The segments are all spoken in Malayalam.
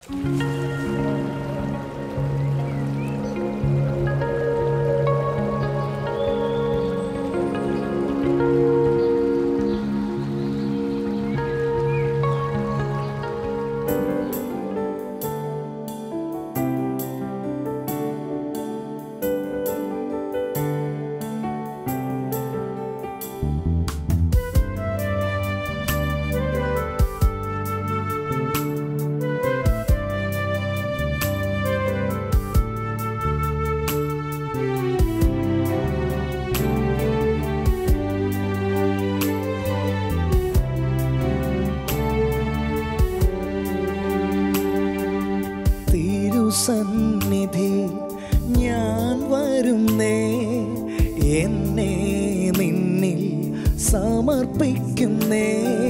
തിരുസന്നിധി ഞാൻ വരുന്നേ എന്നെ നിന്നിൽ സമർപ്പിക്കുന്നേ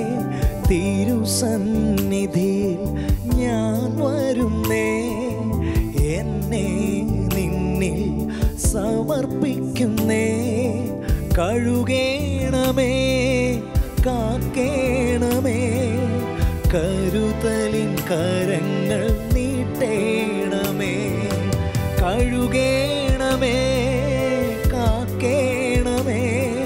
തിരുസന്നിധി ഞാൻ വരുന്നേ എന്നെ നിന്നിൽ സമർപ്പിക്കുന്നേ കഴുകേണമേ കാക്കേണമേ കരുതലിൻ കരങ്ങൾ നീട്ടേണമേ കഴുകേണമേ കാക്കേണമേ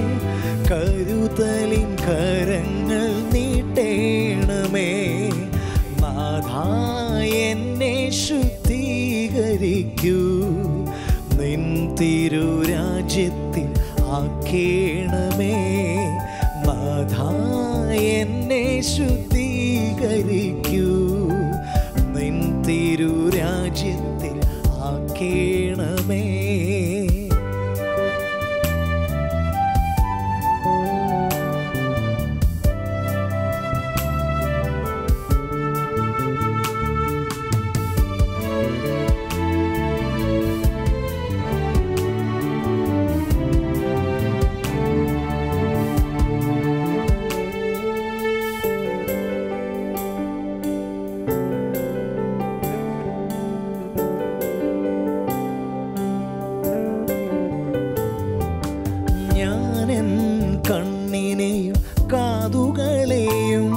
കരുതലിൻ കരങ്ങൾ നീട്ടേണമേ നാഥാ എന്നെ ശുദ്ധീകരിക്കൂ നിൻ തിരുരാജ്യത്തിൽ ആക്കേണമേ നാഥാ എന്നെ ശുദ്ധീകരിക്കൂ നിൻ തിരുരാജ്യത്തിൽ ആക്കേണമേ ഞാനെൻ കണ്ണിനെയും കാതുകളെയും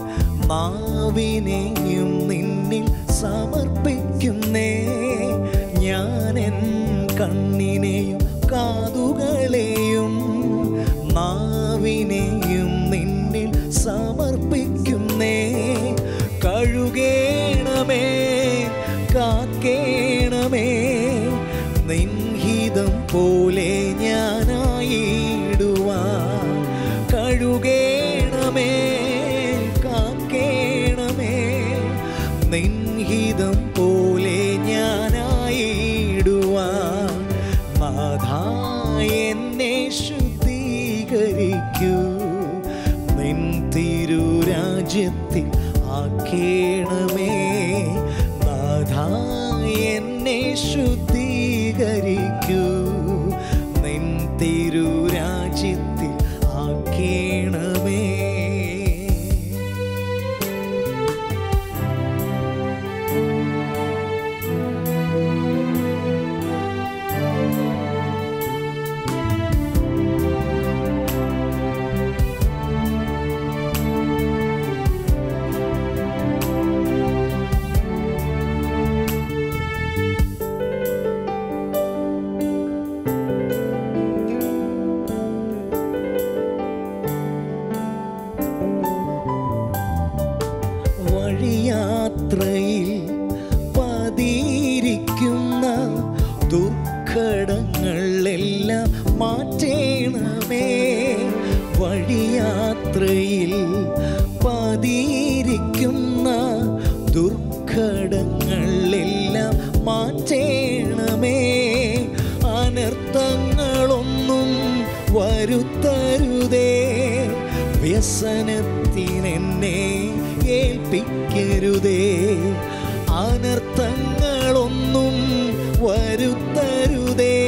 നാവിനെയും നിന്നിൽ സമർപ്പിക്കുന്നേ ഞാനെൻ കണ്ണിനെയും കാതുകളെയും നാവിനെയും നിന്നിൽ സമർപ്പിക്കുന്നേ കഴുകേണമേ കാക്കേണമേ നിൻഹിതം പോലെ ഞാനായിടുവാൻ കഴുകേണമേ കാക്കേണമേ നിൻഹിതം പോലെ ഞാനായിടുവാൻ നാഥാ എന്നെ ശുദ്ധീകരിക്കൂ നിൻ തിരുരാജ്യത്തിൽ ആക്കേണമേ നാഥാ എന്നെ ശുദ്ധീകരിക്കൂ നിൻ തിരുരാജ്യത്തിൽ ആക്കേണമേ വഴിയാത്രയിൽ പതിയിരിക്കുന്ന ദുർഘടങ്ങളെല്ലാം മാറ്റേണമേ വഴിയാത്രയിൽ പതിയിരിക്കുന്ന ദുർഘടങ്ങളെല്ലാം മാറ്റേണമേ അനർത്ഥങ്ങളൊന്നും വരുത്തരുതേ വ്യസനത്തിനെന്നെ ഏൽപ്പിക്കരുതേ അനർത്ഥങ്ങളൊന്നും വരുത്തരുതേ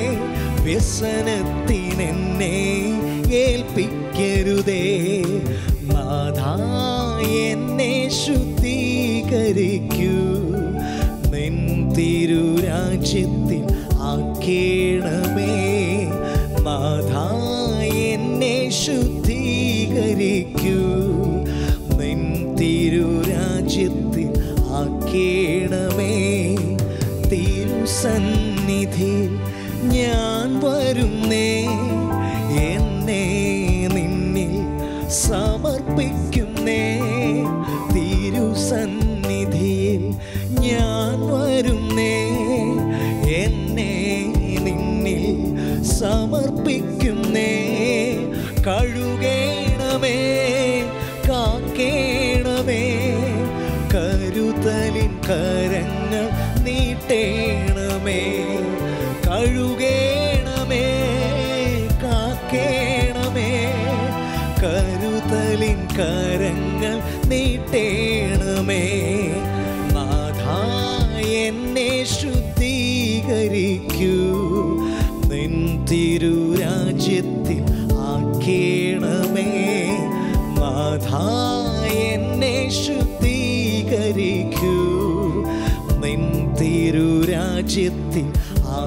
വ്യസനത്തിനെന്നെ ഏൽപ്പിക്കരുതേ നാഥാ എന്നെ ശുദ്ധീകരിക്കൂ നിൻ തിരുരാജ്യത്തിൽ ആക്കേണമേ നാഥാ എന്നെ ശുദ്ധീകരിക്കൂ നിൻ തിരുരാജ്യത്തിൽ ആക്കേ കാക്കേണമേ തിരുസന്നിധി ഞാൻ വരുന്നേ എന്നെ നിന്നിൽ സമർപ്പിക്കുന്നേ തിരുസന്നിധിയിൽ ഞാൻ വരുന്നേ എന്നെ നിന്നിൽ സമർപ്പിക്കുന്നേ കഴുകേണമേ കാക്കേണമേ കരുതലിൻ കരങ്ങൾ നീട്ടേണമേ കഴുകേണമേ കാക്കേണമേ കരുതലിൻ കരങ്ങൾ നീട്ടേണമേ നാഥാ എന്നെ ശുദ്ധീകരിക്കൂ നിൻ തിരുരാജ്യത്തിൽ ആക്കേണമേ നാഥാ എന്നെ ശുദ്ധീകരിക്കൂ നിൻ തിരുരാജ്യത്തിൽ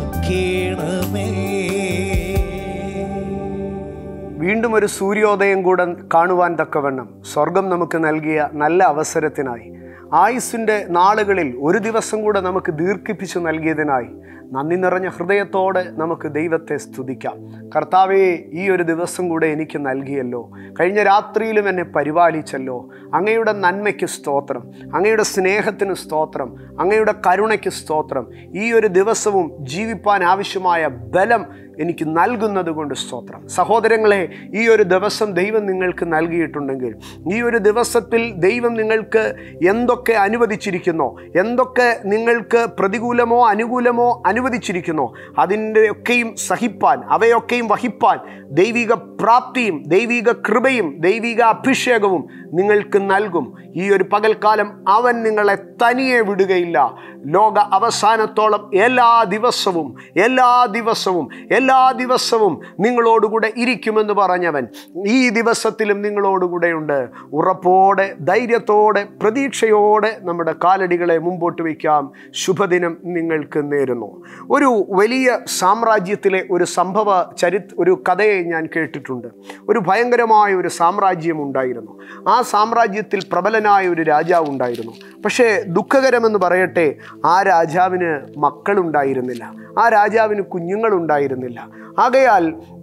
ആക്കേണമേ വീണ്ടും ഒരു സൂര്യോദയം കൂടെ കാണുവാൻ തക്കവണ്ണം സ്വർഗം നമുക്ക് നൽകിയ നല്ല അവസരത്തിനായി ആയുസ്സിൻ്റെ നാളുകളിൽ ഒരു ദിവസം കൂടെ നമുക്ക് ദീർഘിപ്പിച്ചു നൽകിയതിനായി നന്ദി നിറഞ്ഞ ഹൃദയത്തോടെ നമുക്ക് ദൈവത്തെ സ്തുതിക്കാം കർത്താവെ ഈ ഒരു ദിവസം കൂടെ എനിക്ക് നൽകിയല്ലോ കഴിഞ്ഞ രാത്രിയിലും എന്നെ പരിപാലിച്ചല്ലോ അങ്ങയുടെ നന്മയ്ക്ക് സ്തോത്രം അങ്ങയുടെ സ്നേഹത്തിന് സ്തോത്രം അങ്ങയുടെ കരുണയ്ക്ക് സ്തോത്രം ഈ ഒരു ദിവസവും ജീവിപ്പാൻ ആവശ്യമായ ബലം എനിക്ക് നൽകുന്നത് കൊണ്ട് സ്തോത്രം സഹോദരങ്ങളെ ഈ ഒരു ദിവസം ദൈവം നിങ്ങൾക്ക് നൽകിയിട്ടുണ്ടെങ്കിൽ ഈ ഒരു ദിവസത്തിൽ ദൈവം നിങ്ങൾക്ക് എന്തൊക്കെ അനുവദിച്ചിരിക്കുന്നോ എന്തൊക്കെ നിങ്ങൾക്ക് പ്രതികൂലമോ അനുകൂലമോ അനുവദിച്ചിരിക്കുന്നോ അതിൻ്റെ ഒക്കെയും സഹിപ്പാൻ അവയൊക്കെയും വഹിപ്പാൻ ദൈവിക പ്രാപ്തിയും ദൈവിക കൃപയും ദൈവിക അഭിഷേകവും നിങ്ങൾക്ക് നൽകും ഈ ഒരു പകൽക്കാലം അവൻ നിങ്ങളെ തനിയെ വിടുകയില്ല ലോക അവസാനത്തോളം എല്ലാ ദിവസവും എല്ലാ ദിവസവും എല്ലാ ദിവസവും നിങ്ങളോടുകൂടെ ഇരിക്കുമെന്ന് പറഞ്ഞവൻ ഈ ദിവസത്തിലും നിങ്ങളോടുകൂടെയുണ്ട് ഉറപ്പോടെ ധൈര്യത്തോടെ പ്രതീക്ഷയോടെ നമ്മുടെ കാലടികളെ മുമ്പോട്ട് വയ്ക്കാം ശുഭദിനം നിങ്ങൾക്ക് നേരുന്നു ഒരു വലിയ സാമ്രാജ്യത്തിലെ ഒരു സംഭവ ചരിത് ഒരു കഥയെ ഞാൻ കേട്ടിട്ടുണ്ട് ഒരു ഭയങ്കരമായ ഒരു സാമ്രാജ്യം ഉണ്ടായിരുന്നു ആ സാമ്രാജ്യത്തിൽ പ്രബലനായ ഒരു രാജാവ് ഉണ്ടായിരുന്നു പക്ഷേ ദുഃഖകരമെന്ന് പറയട്ടെ ആ രാജാവിന് മക്കളുണ്ടായിരുന്നില്ല ആ രാജാവിന് കുഞ്ഞുങ്ങളുണ്ടായിരുന്നില്ല ആകയാൽ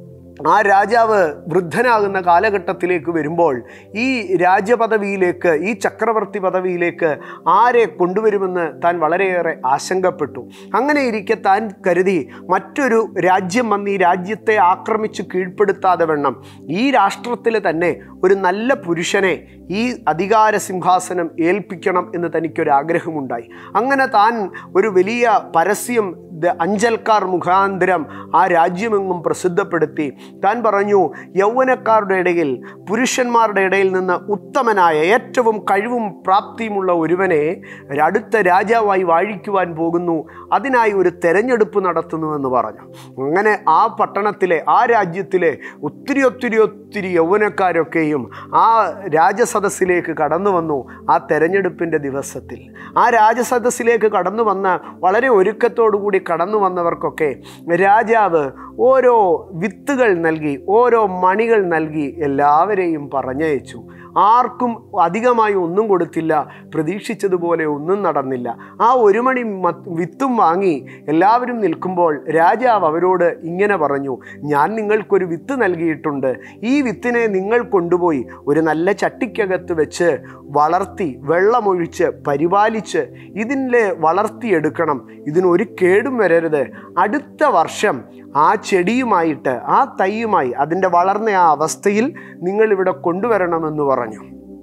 ആ രാജാവ് വൃദ്ധനാകുന്ന കാലഘട്ടത്തിലേക്ക് വരുമ്പോൾ ഈ രാജ്യപദവിയിലേക്ക് ഈ ചക്രവർത്തി പദവിയിലേക്ക് ആരെ കൊണ്ടുവരുമെന്ന് താൻ വളരെയേറെ ആശങ്കപ്പെട്ടു അങ്ങനെ ഇരിക്കെ താൻ കരുതി മറ്റൊരു രാജ്യം വന്ന് ഈ രാജ്യത്തെ ആക്രമിച്ച് കീഴ്പ്പെടുത്താതെ വേണം ഈ രാഷ്ട്രത്തിൽ തന്നെ ഒരു നല്ല പുരുഷനെ ഈ അധികാര സിംഹാസനം ഏൽപ്പിക്കണം എന്ന് തനിക്കൊരു ആഗ്രഹമുണ്ടായി അങ്ങനെ താൻ ഒരു വലിയ പരസ്യം ദ- അഞ്ചൽക്കാർ മുഖാന്തരം ആ രാജ്യമെങ്ങും പ്രസിദ്ധപ്പെടുത്തി താൻ പറഞ്ഞു യൗവനക്കാരുടെ ഇടയിൽ പുരുഷന്മാരുടെ ഇടയിൽ നിന്ന് ഉത്തമനായ ഏറ്റവും കഴിവും പ്രാപ്തിയുമുള്ള ഒരുവനെ അടുത്ത രാജാവായി വാഴിക്കുവാൻ പോകുന്നു അതിനായി ഒരു തെരഞ്ഞെടുപ്പ് നടത്തുന്നുവെന്ന് പറഞ്ഞു അങ്ങനെ ആ പട്ടണത്തിലെ ആ രാജ്യത്തിലെ ഒത്തിരി ഒത്തിരി ഒത്തിരി യൗവനക്കാരൊക്കെയും ആ രാജസദസ്സിലേക്ക് കടന്നു വന്നു ആ തെരഞ്ഞെടുപ്പിൻ്റെ ദിവസത്തിൽ ആ രാജസദസ്സിലേക്ക് കടന്നു വന്ന വളരെ ഒരുക്കത്തോടു കൂടി കടന്നു വന്നവർക്കൊക്കെ രാജാവ് ഓരോ വിത്തുകൾ നൽകി ഓരോ മണികൾ നൽകി എല്ലാവരെയും പറഞ്ഞയച്ചു ആർക്കും അധികമായി ഒന്നും കൊടുത്തില്ല പ്രതീക്ഷിച്ചതുപോലെ ഒന്നും നടന്നില്ല ആ ഒരു മണി മ- വിത്തും വാങ്ങി എല്ലാവരും നിൽക്കുമ്പോൾ രാജാവ് അവരോട് ഇങ്ങനെ പറഞ്ഞു ഞാൻ നിങ്ങൾക്കൊരു വിത്ത് നൽകിയിട്ടുണ്ട് ഈ വിത്തിനെ നിങ്ങൾ കൊണ്ടുപോയി ഒരു നല്ല ചട്ടിക്കകത്ത് വെച്ച് വളർത്തി വെള്ളമൊഴിച്ച് പരിപാലിച്ച് ഇതിനെ വളർത്തിയെടുക്കണം ഇതിനൊരു കേടും വരരുത് അടുത്ത വർഷം ആ ചെടിയുമായിട്ട് ആ തൈയുമായി അതിൻ്റെ വളർന്ന ആ അവസ്ഥയിൽ നിങ്ങളിവിടെ കൊണ്ടുവരണമെന്ന് പറഞ്ഞു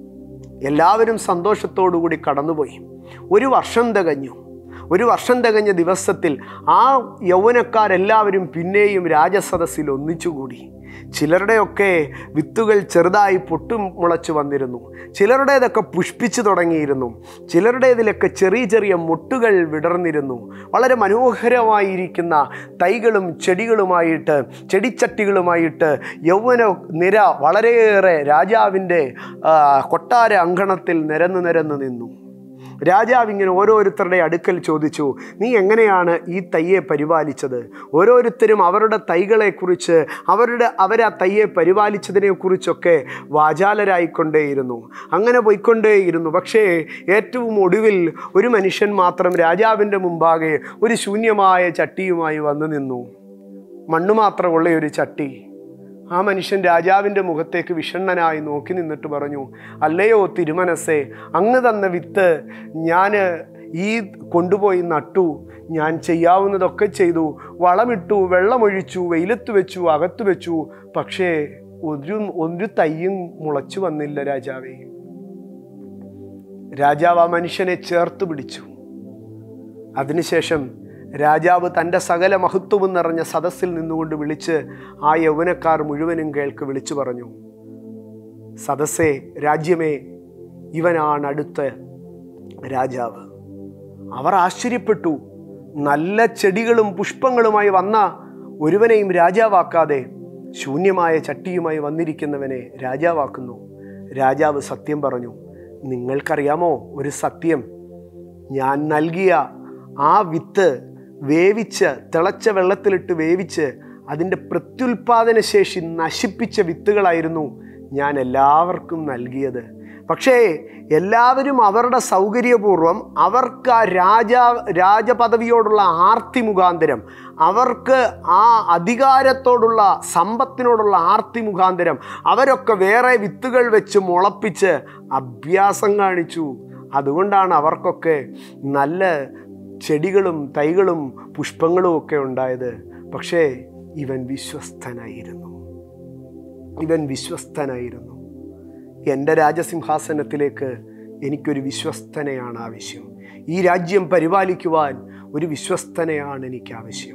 എല്ലാവരും സന്തോഷത്തോടുകൂടി കടന്നുപോയി ഒരു വർഷം തികഞ്ഞു ഒരു വർഷം തികഞ്ഞ ദിവസത്തിൽ ആ യൗവനക്കാരെല്ലാവരും പിന്നെയും രാജസദസ്സിൽ ഒന്നിച്ചുകൂടി ചിലരുടെയൊക്കെ വിത്തുകൾ ചെറുതായി പൊട്ടും മുളച്ചു വന്നിരുന്നു ചിലരുടേതൊക്കെ പുഷ്പിച്ചു തുടങ്ങിയിരുന്നു ചിലരുടേതിലൊക്കെ ചെറിയ ചെറിയ മുട്ടുകൾ വിടർന്നിരുന്നു വളരെ മനോഹരമായിരിക്കുന്ന തൈകളും ചെടികളുമായിട്ട് ചെടിച്ചട്ടികളുമായിട്ട് യൗവന നിര വളരെയേറെ രാജാവിൻ്റെ ആ, കൊട്ടാര അങ്കണത്തിൽ നിരന്ന് നിരന്ന് നിന്നു രാജാവ് ഇങ്ങനെ ഓരോരുത്തരുടെ അടുക്കൽ ചോദിച്ചു നീ എങ്ങനെയാണ് ഈ തയ്യെ പരിപാലിച്ചത് ഓരോരുത്തരും അവരുടെ തൈകളെക്കുറിച്ച് അവരുടെ അവർ ആ തയ്യെ പരിപാലിച്ചതിനെക്കുറിച്ചൊക്കെ വാചാലരായിക്കൊണ്ടേയിരുന്നു അങ്ങനെ പോയിക്കൊണ്ടേയിരുന്നു പക്ഷേ ഏറ്റവും ഒടുവിൽ ഒരു മനുഷ്യൻ മാത്രം രാജാവിൻ്റെ മുമ്പാകെ ഒരു ശൂന്യമായ ചട്ടിയുമായി വന്നു നിന്നു മണ്ണ് മാത്രമുള്ള ഒരു ചട്ടി ആ മനുഷ്യൻ രാജാവിൻ്റെ മുഖത്തേക്ക് വിഷണ്ണനായി നോക്കി നിന്നിട്ട് പറഞ്ഞു അല്ലയോ തിരുമനസ്സേ അങ്ങ് തന്ന വിത്ത് ഞാൻ ഈ കൊണ്ടുപോയി നട്ടു ഞാൻ ചെയ്യാവുന്നതൊക്കെ ചെയ്തു വളമിട്ടു വെള്ളമൊഴിച്ചു വെയിലത്ത് വെച്ചു അകത്ത് വെച്ചു പക്ഷേ ഒരു ഒരു തയ്യും മുളച്ചു വന്നില്ല രാജാവേ രാജാവ് ആ മനുഷ്യനെ ചേർത്ത് പിടിച്ചു അതിനുശേഷം രാജാവ് തൻ്റെ സകല മഹത്വവും നിറഞ്ഞ സദസ്സിൽ നിന്നുകൊണ്ട് വിളിച്ച് ആ യൗവനക്കാർ മുഴുവനും കേൾക്ക് വിളിച്ചു പറഞ്ഞു സദസ്സേ രാജ്യമേ ഇവനാണ് അടുത്ത രാജാവ് അവർ ആശ്ചര്യപ്പെട്ടു നല്ല ചെടികളും പുഷ്പങ്ങളുമായി വന്ന ഒരുവനെയും രാജാവാക്കാതെ ശൂന്യമായ ചട്ടിയുമായി വന്നിരിക്കുന്നവനെ രാജാവാക്കുന്നു രാജാവ് സത്യം പറഞ്ഞു നിങ്ങൾക്കറിയാമോ ഒരു സത്യം ഞാൻ നൽകിയ ആ വിത്ത് വേവിച്ച് തിളച്ച വെള്ളത്തിലിട്ട് വേവിച്ച് അതിൻ്റെ പ്രത്യുൽപാദന ശേഷി നശിപ്പിച്ച വിത്തുകളായിരുന്നു ഞാൻ എല്ലാവർക്കും നൽകിയത് പക്ഷേ എല്ലാവരും അവരുടെ സൗകര്യപൂർവ്വം അവർക്ക് ആ രാജ രാജപദവിയോടുള്ള ആർത്തി മുഖാന്തരം അവർക്ക് ആ അധികാരത്തോടുള്ള സമ്പത്തിനോടുള്ള ആർത്തി മുഖാന്തരം അവരൊക്കെ വേറെ വിത്തുകൾ വെച്ച് മുളപ്പിച്ച് അഭ്യാസം കാണിച്ചു അതുകൊണ്ടാണ് അവർക്കൊക്കെ നല്ല ചെടികളും തൈകളും പുഷ്പങ്ങളും ഒക്കെ ഉണ്ടായത് പക്ഷേ ഇവൻ വിശ്വസ്തനായിരുന്നു ഇവൻ വിശ്വസ്തനായിരുന്നു എൻ്റെ രാജസിംഹാസനത്തിലേക്ക് എനിക്കൊരു വിശ്വസ്തനെയാണ് ആവശ്യം ഈ രാജ്യം പരിപാലിക്കുവാൻ ഒരു വിശ്വസ്തനെയാണ് എനിക്ക് ആവശ്യം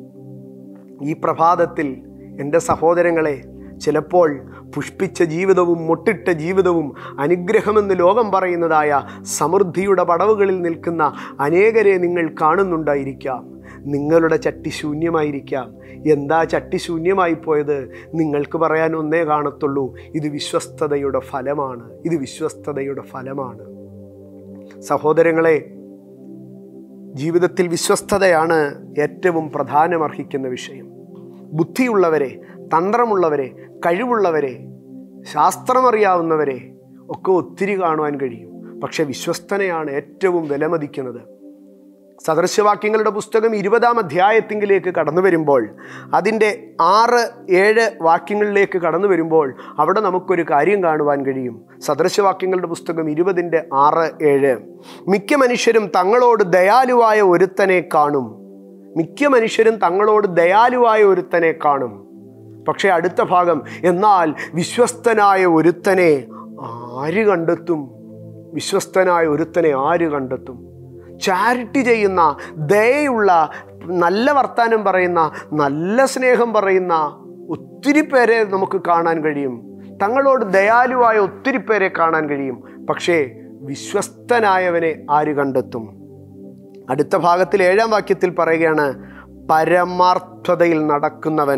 ഈ പ്രഭാതത്തിൽ എൻ്റെ സഹോദരങ്ങളെ ചിലപ്പോൾ പുഷ്പിച്ച ജീവിതവും മൊട്ടിട്ട ജീവിതവും അനുഗ്രഹമെന്ന് ലോകം പറയുന്നതായ സമൃദ്ധിയുടെ പടവുകളിൽ നിൽക്കുന്ന അനേകരെ നിങ്ങൾ കാണുന്നുണ്ടായിരിക്കാം നിങ്ങളുടെ ചട്ടി ശൂന്യമായിരിക്കാം എന്താ ചട്ടി ശൂന്യമായി പോയത് നിങ്ങൾക്ക് പറയാൻ ഒന്നേ കാണത്തുള്ളൂ ഇത് വിശ്വസ്തതയുടെ ഫലമാണ് ഇത് വിശ്വസ്തതയുടെ ഫലമാണ് സഹോദരങ്ങളെ ജീവിതത്തിൽ വിശ്വസ്തതയാണ് ഏറ്റവും പ്രധാനമർഹിക്കുന്ന വിഷയം ബുദ്ധിയുള്ളവരെ തന്ത്രമുള്ളവരെ കഴിവുള്ളവരെ ശാസ്ത്രമറിയാവുന്നവരെ ഒക്കെ ഒത്തിരി കാണുവാൻ കഴിയും പക്ഷെ വിശ്വസ്തനെയാണ് ഏറ്റവും വിലമതിക്കുന്നത് സദൃശവാക്യങ്ങളുടെ പുസ്തകം ഇരുപതാം അധ്യായത്തിങ്കിലേക്ക് കടന്നു വരുമ്പോൾ അതിൻ്റെ ആറ് ഏഴ് വാക്യങ്ങളിലേക്ക് കടന്നു വരുമ്പോൾ അവിടെ നമുക്കൊരു കാര്യം കാണുവാൻ കഴിയും സദൃശവാക്യങ്ങളുടെ പുസ്തകം ഇരുപതിൻ്റെ ആറ് ഏഴ് മിക്ക മനുഷ്യരും തങ്ങളോട് ദയാലുവായ ഒരുത്തനെ കാണും മിക്ക മനുഷ്യരും തങ്ങളോട് ദയാലുവായ ഒരുത്തനെ കാണും പക്ഷേ അടുത്ത ഭാഗം എന്നാൽ വിശ്വസ്തനായ ഒരുത്തനെ ആര് കണ്ടെത്തും വിശ്വസ്തനായ ഒരുത്തനെ ആര് കണ്ടെത്തും ചാരിറ്റി ചെയ്യുന്ന ദയുള്ള നല്ല വർത്താനം പറയുന്ന നല്ല സ്നേഹം പറയുന്ന ഒത്തിരി പേരെ നമുക്ക് കാണാൻ കഴിയും തങ്ങളോട് ദയാലുവായ ഒത്തിരി പേരെ കാണാൻ കഴിയും പക്ഷേ വിശ്വസ്തനായവനെ ആര് കണ്ടെത്തും അടുത്ത ഭാഗത്തിൽ ഏഴാം വാക്യത്തിൽ പറയുകയാണ് പരമാർത്ഥതയിൽ നടക്കുന്നവൻ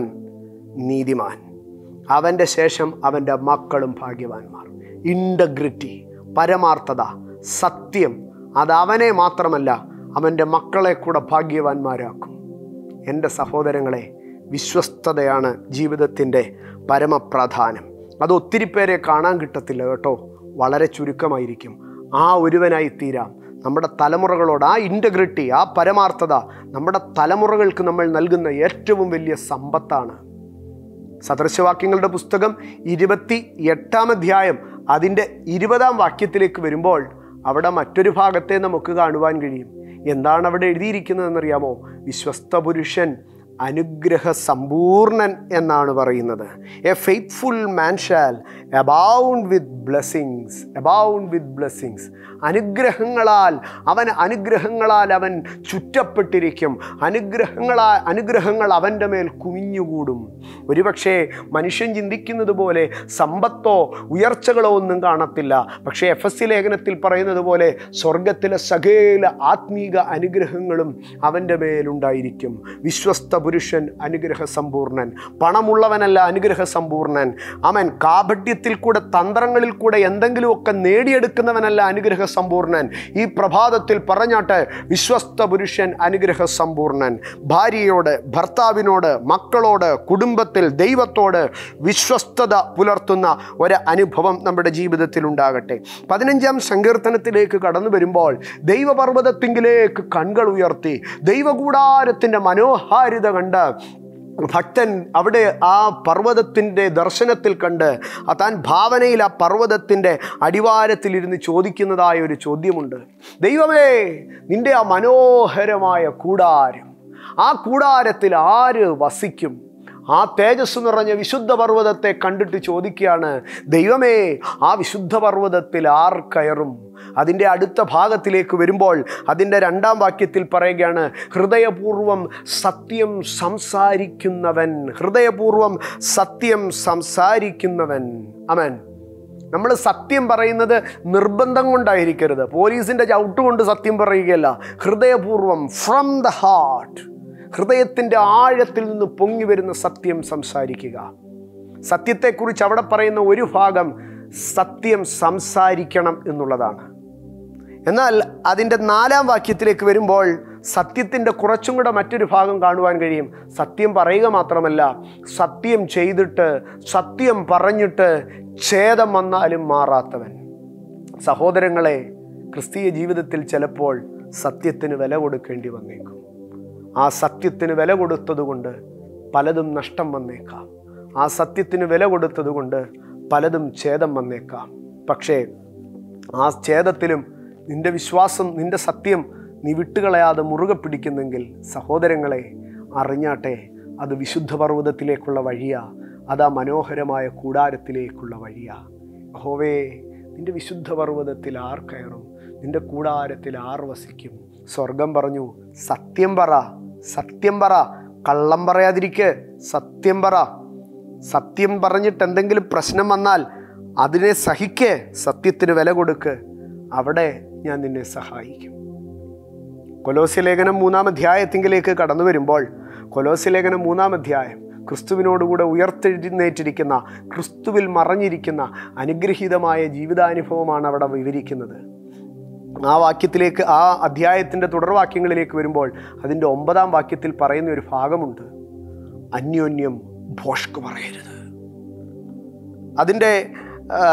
നീതിമാൻ അവൻ്റെ ശേഷം അവൻ്റെ മക്കളും ഭാഗ്യവാന്മാർ ഇൻറ്റഗ്രിറ്റി പരമാർത്ഥത സത്യം അത് അവനെ മാത്രമല്ല അവൻ്റെ മക്കളെ കൂടെ ഭാഗ്യവാന്മാരാക്കും എൻ്റെ സഹോദരങ്ങളെ വിശ്വസ്തതയാണ് ജീവിതത്തിൻ്റെ പരമപ്രധാനം അത് ഒത്തിരി പേരെ കാണാൻ കിട്ടത്തില്ല കേട്ടോ വളരെ ചുരുക്കമായിരിക്കും ആ ഒരുവനായി തീരാം നമ്മുടെ തലമുറകളോട് ആ ഇൻറ്റഗ്രിറ്റി ആ പരമാർത്ഥത നമ്മുടെ തലമുറകൾക്ക് നമ്മൾ നൽകുന്ന ഏറ്റവും വലിയ സമ്പത്താണ് സദൃശവാക്യങ്ങളുടെ പുസ്തകം ഇരുപത്തി എട്ടാം അധ്യായം അതിൻ്റെ ഇരുപതാം വാക്യത്തിലേക്ക് വരുമ്പോൾ അവിടെ മറ്റൊരു ഭാഗത്തെ നമുക്ക് കാണുവാൻ കഴിയും എന്താണ് അവിടെ എഴുതിയിരിക്കുന്നതെന്നറിയാമോ വിശ്വസ്ത പുരുഷൻ അനുഗ്രഹ സമ്പൂർണൻ എന്നാണ് പറയുന്നത് a faithful man shall abound with blessings abound with blessings അനുഗ്രഹങ്ങളാൽ അവൻ അനുഗ്രഹങ്ങളാൽ അവൻ ചുറ്റപ്പെട്ടിരിക്കും അനുഗ്രഹങ്ങളാൽ അനുഗ്രഹങ്ങൾ അവൻ്റെ മേൽ കുമിഞ്ഞുകൂടും ഒരുപക്ഷെ മനുഷ്യൻ ചിന്തിക്കുന്നത് പോലെ സമ്പത്തോ ഉയർച്ചകളോ ഒന്നും കാണത്തില്ല പക്ഷേ എഫ് എസ് സി ലേഖനത്തിൽ പറയുന്നത് പോലെ സ്വർഗത്തിലെ സകല ആത്മീക അനുഗ്രഹങ്ങളും അവൻ്റെ മേലുണ്ടായിരിക്കും വിശ്വസ്ത പുരുഷൻ അനുഗ്രഹ സമ്പൂർണൻ പണമുള്ളവനല്ല അനുഗ്രഹ സമ്പൂർണൻ അവൻ കാപട്യത്തിൽ കൂടെ തന്ത്രങ്ങളിൽ കൂടെ എന്തെങ്കിലുമൊക്കെ നേടിയെടുക്കുന്നവനല്ല അനുഗ്രഹ സമ്പൂർണൻ ഈ പ്രഭാതത്തിൽ പറഞ്ഞാട്ടെ വിശ്വസ്ത പുരുഷൻ അനുഗ്രഹ സമ്പൂർണൻ ഭാര്യയോട് ഭർത്താവിനോട് മക്കളോട് കുടുംബത്തിൽ ദൈവത്തോട് വിശ്വസ്തത പുലർത്തുന്ന ഒരു അനുഭവം നമ്മുടെ ജീവിതത്തിൽ ഉണ്ടാകട്ടെ പതിനഞ്ചാം സങ്കീർത്തനത്തിലേക്ക് കടന്നു വരുമ്പോൾ ദൈവപർവ്വതത്തിങ്കിലേക്ക് കൺകൾ ഉയർത്തി ദൈവകൂടാരത്തിൻ്റെ മനോഹാരിത കണ്ട് ഭക്തൻ അവിടെ ആ പർവ്വതത്തിൻ്റെ ദർശനത്തിൽ കണ്ട് ആ താൻ ഭാവനയിൽ ആ പർവ്വതത്തിൻ്റെ അടിവാരത്തിലിരുന്ന് ചോദിക്കുന്നതായ ഒരു ചോദ്യമുണ്ട് ദൈവമേ നിന്റെ ആ മനോഹരമായ കൂടാരം ആ കൂടാരത്തിൽ ആര് വസിക്കും ആ തേജസ് നിറഞ്ഞ വിശുദ്ധ പർവ്വതത്തെ കണ്ടിട്ട് ചോദിക്കുകയാണ് ദൈവമേ ആ വിശുദ്ധ പർവ്വതത്തിൽ ആർ കയറും അതിൻ്റെ അടുത്ത ഭാഗത്തിലേക്ക് വരുമ്പോൾ അതിൻ്റെ രണ്ടാം വാക്യത്തിൽ പറയുകയാണ് ഹൃദയപൂർവം സത്യം സംസാരിക്കുന്നവൻ ഹൃദയപൂർവം സത്യം സംസാരിക്കുന്നവൻ അമൻ നമ്മൾ സത്യം പറയുന്നത് നിർബന്ധം കൊണ്ടായിരിക്കരുത് പോലീസിൻ്റെ ചവിട്ടുകൊണ്ട് സത്യം പറയുകയല്ല ഹൃദയപൂർവം ഫ്രം ദ ഹാർട്ട് ഹൃദയത്തിൻ്റെ ആഴത്തിൽ നിന്ന് പൊങ്ങി വരുന്ന സത്യം സംസാരിക്കുക സത്യത്തെക്കുറിച്ച് അവിടെ പറയുന്ന ഒരു ഭാഗം സത്യം സംസാരിക്കണം എന്നുള്ളതാണ് എന്നാൽ അതിൻ്റെ നാലാം വാക്യത്തിലേക്ക് വരുമ്പോൾ സത്യത്തിൻ്റെ കുറച്ചും കൂടെ മറ്റൊരു ഭാഗം കാണുവാൻ കഴിയും സത്യം പറയുക മാത്രമല്ല സത്യം ചെയ്തിട്ട് സത്യം പറഞ്ഞിട്ട് ഛേദം വന്നാലും മാറാത്തവൻ സഹോദരങ്ങളെ ക്രിസ്തീയ ജീവിതത്തിൽ ചിലപ്പോൾ സത്യത്തിന് വില കൊടുക്കേണ്ടി വന്നേക്കും ആ സത്യത്തിന് വില കൊടുത്തതുകൊണ്ട് പലതും നഷ്ടം വന്നേക്കാം ആ സത്യത്തിന് വില കൊടുത്തതുകൊണ്ട് പലതും ഛേദം വന്നേക്കാം പക്ഷേ ആ ഛേദത്തിലും നിന്റെ വിശ്വാസം നിന്റെ സത്യം നീ വിട്ടുകളയാതെ മുറുകെ പിടിക്കുന്നെങ്കിൽ സഹോദരങ്ങളെ അറിഞ്ഞാട്ടെ അത് വിശുദ്ധ പർവ്വതത്തിലേക്കുള്ള വഴിയാ അതാ മനോഹരമായ കൂടാരത്തിലേക്കുള്ള വഴിയാ ഹോവേ നിന്റെ വിശുദ്ധ പർവ്വതത്തിൽ ആർ കയറും നിന്റെ കൂടാരത്തിൽ ആർ വസിക്കും സ്വർഗം പറഞ്ഞു സത്യം പറ സത്യം പറ കള്ളം പറയാതിരിക്ക് സത്യം പറ സത്യം പറഞ്ഞിട്ട് എന്തെങ്കിലും പ്രശ്നം വന്നാൽ അതിനെ സഹിക്ക് സത്യത്തിന് വില കൊടുക്ക് അവിടെ ഞാൻ നിന്നെ സഹായിക്കും കൊലോസ്യ ലേഖനം മൂന്നാം അധ്യായത്തിങ്കിലേക്ക് കടന്നു വരുമ്പോൾ കൊലോസ്യ ലേഖനം മൂന്നാം അധ്യായം ക്രിസ്തുവിനോടുകൂടെ ഉയർത്തെഴുന്നേറ്റിരിക്കുന്ന ക്രിസ്തുവിൽ മറഞ്ഞിരിക്കുന്ന അനുഗ്രഹീതമായ ജീവിതാനുഭവമാണ് അവിടെ വിവരിക്കുന്നത് ആ വാക്യത്തിലേക്ക് ആ അധ്യായത്തിൻ്റെ തുടർവാക്യങ്ങളിലേക്ക് വരുമ്പോൾ അതിൻ്റെ ഒമ്പതാം വാക്യത്തിൽ പറയുന്ന ഒരു ഭാഗമുണ്ട് അന്യോന്യം ഭോഷ്ക് പറയരുത് അതിൻ്റെ ആ,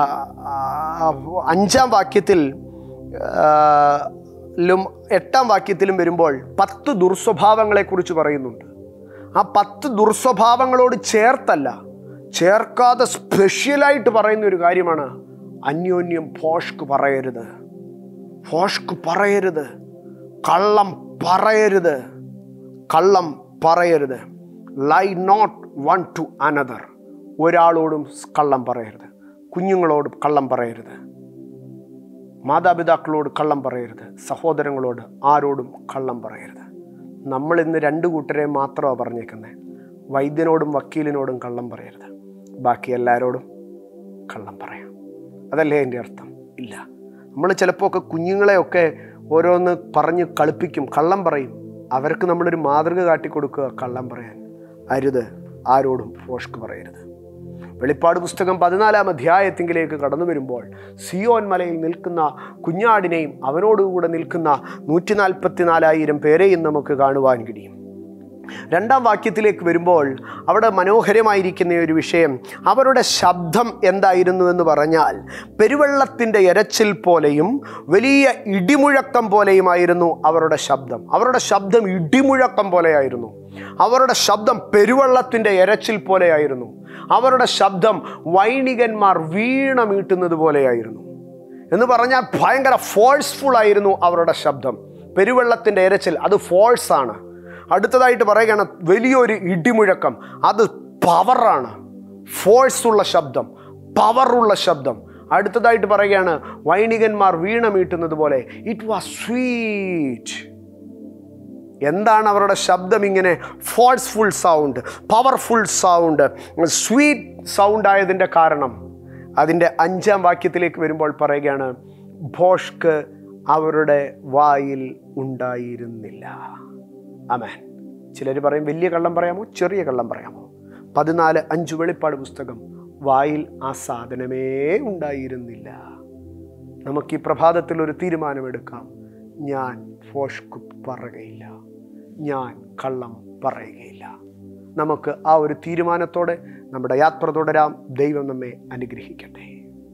ആ, അഞ്ചാം വാക്യത്തിൽ ആ, ലും എട്ടാം വാക്യത്തിലും വരുമ്പോൾ പത്ത് ദുർസ്വഭാവങ്ങളെക്കുറിച്ച് പറയുന്നുണ്ട് ആ പത്ത് ദുർസ്വഭാവങ്ങളോട് ചേർത്തല്ല ചേർക്കാതെ സ്പെഷ്യലായിട്ട് പറയുന്ന ഒരു കാര്യമാണ് അന്യോന്യം ഭോഷ്ക് പറയരുത് ഭോഷ്ക് പറയരുത് കള്ളം പറയരുത് കള്ളം പറയരുത് lie not one to another ഒരാളോടും കള്ളം പറയരുത് കുഞ്ഞുങ്ങളോട് കള്ളം പറയരുത് മാതാപിതാക്കളോട് കള്ളം പറയരുത് സഹോദരങ്ങളോട് ആരോടും കള്ളം പറയരുത് നമ്മൾ ഇന്ന് രണ്ട് കൂട്ടരെ മാത്രമാണ് പറഞ്ഞേക്കുന്നത് വൈദ്യനോടും വക്കീലിനോടും കള്ളം പറയരുത് ബാക്കി എല്ലാവരോടും കള്ളം പറയാം അതല്ലേ എൻ്റെ അർത്ഥം ഇല്ല നമ്മൾ ചിലപ്പോൾ ഒക്കെ കുഞ്ഞുങ്ങളെയൊക്കെ ഓരോന്ന് പറഞ്ഞ് കളിപ്പിക്കും കള്ളം പറയും അവർക്ക് നമ്മളൊരു മാതൃക കാട്ടിക്കൊടുക്കുക കള്ളം പറയാൻ അരുത് ആരോടും ഫോഷ്ക്ക് പറയരുത് വെളിപ്പാട് പുസ്തകം പതിനാലാം അധ്യായത്തിങ്കിലേക്ക് കടന്നു വരുമ്പോൾ സിയോൻ മലയിൽ നിൽക്കുന്ന കുഞ്ഞാടിനെയും അവനോടുകൂടെ നിൽക്കുന്ന നൂറ്റി നാൽപ്പത്തിനാലായിരം പേരെയും നമുക്ക് കാണുവാൻ കഴിയും രണ്ടാം വാക്യത്തിലേക്ക് വരുമ്പോൾ അവിടെ മനോഹരമായിരിക്കുന്ന ഒരു വിഷയം അവരുടെ ശബ്ദം എന്തായിരുന്നു എന്ന് പറഞ്ഞാൽ പെരുവെള്ളത്തിൻ്റെ എരച്ചിൽ പോലെയും വലിയ ഇടിമുഴക്കം പോലെയുമായിരുന്നു അവരുടെ ശബ്ദം അവരുടെ ശബ്ദം ഇടിമുഴക്കം പോലെയായിരുന്നു അവരുടെ ശബ്ദം പെരുവെള്ളത്തിൻ്റെ എരച്ചിൽ പോലെയായിരുന്നു അവരുടെ ശബ്ദം വൈണികന്മാർ വീണ മീട്ടുന്നത് പോലെയായിരുന്നു എന്ന് പറഞ്ഞാൽ ഭയങ്കര ഫോഴ്സ്ഫുൾ ആയിരുന്നു അവരുടെ ശബ്ദം പെരുവെള്ളത്തിൻ്റെ ഇരച്ചിൽ അത് ഫോഴ്സ് ആണ് അടുത്തതായിട്ട് പറയുകയാണ് വലിയൊരു ഇടിമുഴക്കം അത് പവറാണ് ഫോഴ്സ് ഉള്ള ശബ്ദം പവറുള്ള ശബ്ദം അടുത്തതായിട്ട് പറയുകയാണ് വൈണികന്മാർ വീണ മീട്ടുന്നത് പോലെ ഇറ്റ് വാസ് സ്വീറ്റ് എന്താണ് അവരുടെ ശബ്ദം ഇങ്ങനെ forceful sound powerful sound sweet sound ആയതിൻ്റെ കാരണം അതിൻ്റെ അഞ്ചാം വാക്യത്തിലേക്ക് വരുമ്പോൾ പറയുകയാണ് ഭോഷ്ക്ക് അവരുടെ വായിൽ ഉണ്ടായിരുന്നില്ല അമേൻ ചിലർ പറയും വലിയ കള്ളം പറയാമോ ചെറിയ കള്ളം പറയാമോ പതിനാല് അഞ്ച് വെളിപ്പാട് പുസ്തകം വായിൽ ആ സാധനമേ ഉണ്ടായിരുന്നില്ല നമുക്ക് ഈ പ്രഭാതത്തിൽ ഒരു തീരുമാനമെടുക്കാം ഞാൻ ഫോഷ്കുത്ത് പറയുകയില്ല ഞാൻ കള്ളം പറയുകയില്ല നമുക്ക് ആ ഒരു തീരുമാനത്തോടെ നമ്മുടെ യാത്ര തുടരാം ദൈവം നമ്മെ അനുഗ്രഹിക്കട്ടെ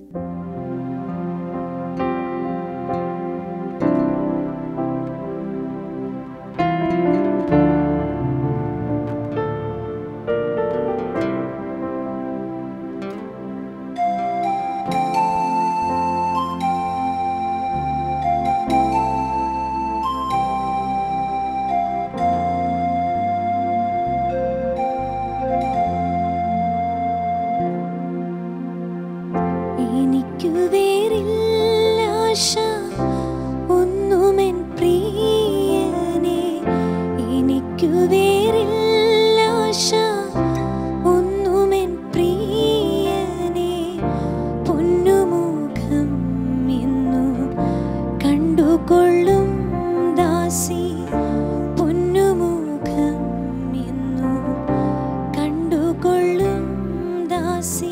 എനിക്കു വേറില്ല ആശ ഒന്നുമെൻ പ്രിയനെ എനിക്കു വേറില്ല ആശ ഒന്നുമെൻ പ്രിയനെ പൊന്നുമുഖം എന്നു കണ്ടുകൊള്ളും ദാസി പൊന്നുമുഖം എന്നു കണ്ടുകൊള്ളും ദാസി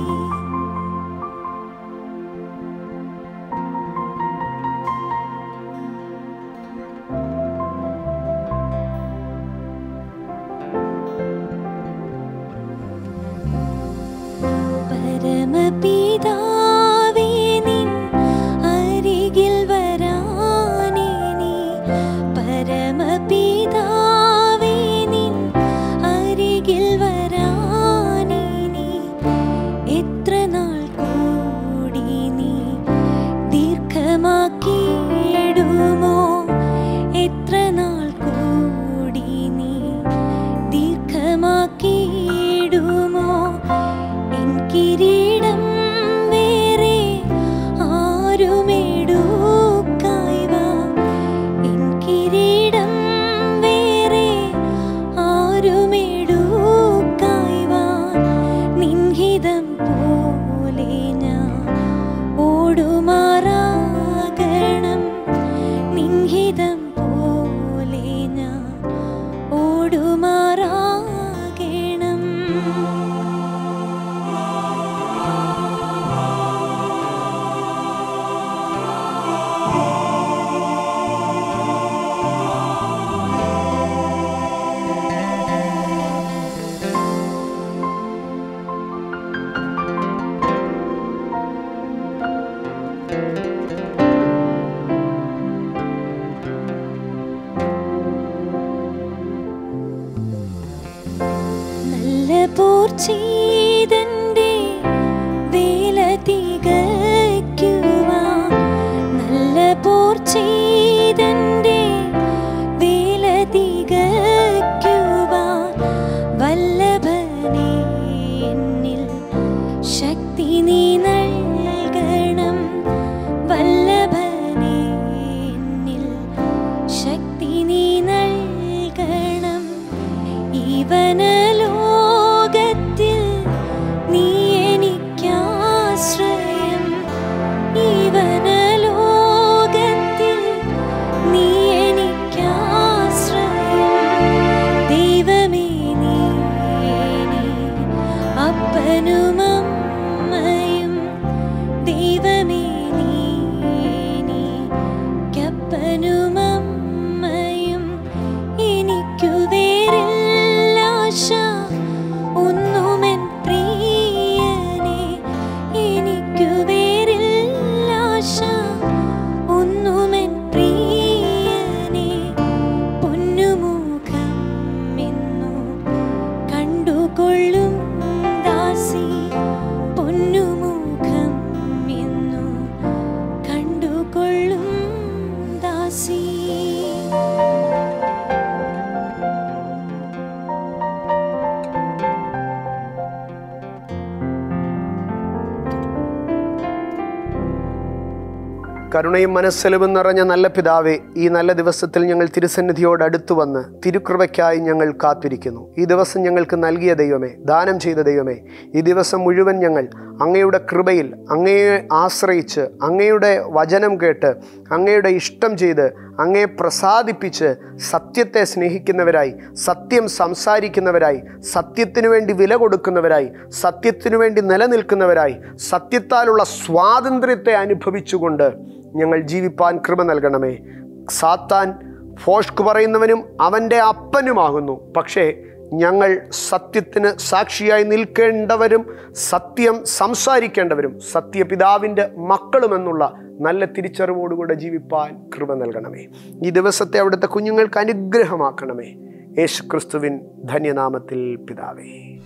പരമപിതാവേ നിൻ അരികിൽ വരാനേ നീ പരമപിതാവേ നിൻ അരികിൽ വരാനേ നീ എത്ര നാൾ കൂടി നീ ദീർഘമാക്കിയിടുമോ എത്ര നാൾ കൂടി നീ ദീർഘമാക്കിയിടുമോ എൻ കിരീടം വേറെ ആരുമെടുക്കായി വാ എൻ കിരീടം വേറെ ആരുമെടുക്കായി വാ നിൻഹിതം പോലെ ഞാൻ ഓടുമാറാകണം നിൻഹിതം പോലെ ഞാൻ ഓടുമാറാകണം നല്ല പോർ ചെയ്തന്റെ വേല തികയ്ക്കുവാൻ നല്ല പോർ ചെയ്തന്റെ വേല തികയ്ക്കുവാൻ വല്ലഭനെ എന്നിൽ ശക്തി നീ നൽകണം വല്ലഭനെ എന്നിൽ ശക്തി നീ നൽകണം ഈവനലോകത്തിൽ നീ എനിക്കാശ്രയം ഈവനലോകത്തിൽ നീ എനിക്കാശ്രയം ദൈവമേ നീ എന്നെ അപ്പനും അമ്മയും ദൈവമേ നീ എനിക്കപ്പനും അമ്മയും എനിക്കു വേറില്ല ആശ കരുണയും മനസ്സെലവും നിറഞ്ഞ നല്ല പിതാവേ ഈ നല്ല ദിവസത്തിൽ ഞങ്ങൾ തിരുസന്നിധിയോട് അടുത്തു വന്ന് തിരുകൃപയ്ക്കായി ഞങ്ങൾ കാത്തിരിക്കുന്നു ഈ ദിവസം ഞങ്ങൾക്ക് നൽകിയ ദൈവമേ ദാനം ചെയ്ത ദൈവമേ ഈ ദിവസം മുഴുവൻ ഞങ്ങൾ അങ്ങയുടെ കൃപയിൽ അങ്ങയെ ആശ്രയിച്ച് അങ്ങയുടെ വചനം കേട്ട് അങ്ങയുടെ ഇഷ്ടം ചെയ്ത് അങ്ങയെ പ്രസാദിപ്പിച്ച് സത്യത്തെ സ്നേഹിക്കുന്നവരായി സത്യം സംസാരിക്കുന്നവരായി സത്യത്തിനു വേണ്ടി വില കൊടുക്കുന്നവരായി സത്യത്തിനു വേണ്ടി നിലനിൽക്കുന്നവരായി സത്യത്താലുള്ള സ്വാതന്ത്ര്യത്തെ അനുഭവിച്ചുകൊണ്ട് ഞങ്ങൾ ജീവിപ്പാൻ കൃപ നൽകണമേ സാത്താൻ ഫോഷ്ക് പറയുന്നവനും അവൻ്റെ അപ്പനുമാകുന്നു പക്ഷേ ഞങ്ങൾ സത്യത്തിന് സാക്ഷിയായി നിൽക്കേണ്ടവരും സത്യം സംസാരിക്കേണ്ടവരും സത്യപിതാവിൻ്റെ മക്കളുമെന്നുള്ള നല്ല തിരിച്ചറിവോടുകൂടെ ജീവിപ്പാൻ കൃപ നൽകണമേ ഈ ദിവസത്തെ അവിടുത്തെ കുഞ്ഞുങ്ങൾക്ക് അനുഗ്രഹമാക്കണമേ യേശുക്രിസ്തുവിൻ ധന്യനാമത്തിൽ പിതാവേ